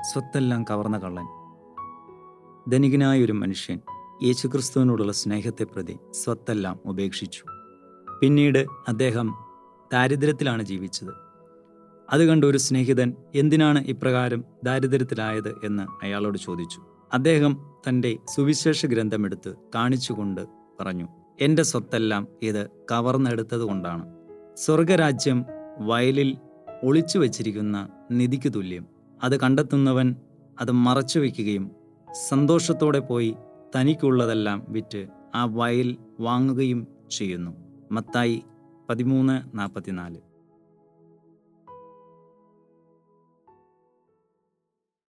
സ്വത്തെല്ലാം കവർന്ന കള്ളൻ ധനികനായ ഒരു മനുഷ്യൻ യേശുക്രിസ്തുവിനോടുള്ള സ്നേഹത്തെ പ്രതി സ്വത്തെല്ലാം ഉപേക്ഷിച്ചു പിന്നീട് അദ്ദേഹം ദാരിദ്ര്യത്തിലാണ് ജീവിച്ചത് അത് കണ്ട ഒരു സ്നേഹിതൻ എന്തിനാണ് ഇപ്രകാരം ദാരിദ്ര്യത്തിലായത് എന്ന് അയാളോട് ചോദിച്ചു അദ്ദേഹം തൻ്റെ സുവിശേഷ ഗ്രന്ഥമെടുത്ത് കാണിച്ചുകൊണ്ട് പറഞ്ഞു എൻ്റെ സ്വത്തെല്ലാം ഇത് കവർന്നെടുത്തത് കൊണ്ടാണ് സ്വർഗരാജ്യം വയലിൽ ഒളിച്ചു വച്ചിരിക്കുന്ന നിധിക്ക് തുല്യം അത് കണ്ടെത്തുന്നവൻ അത് മറച്ചു വയ്ക്കുകയും സന്തോഷത്തോടെ പോയി തനിക്കുള്ളതെല്ലാം വിറ്റ് ആ വയൽ വാങ്ങുകയും ചെയ്യുന്നു മത്തായി പതിമൂന്ന് നാൽപ്പത്തിനാല്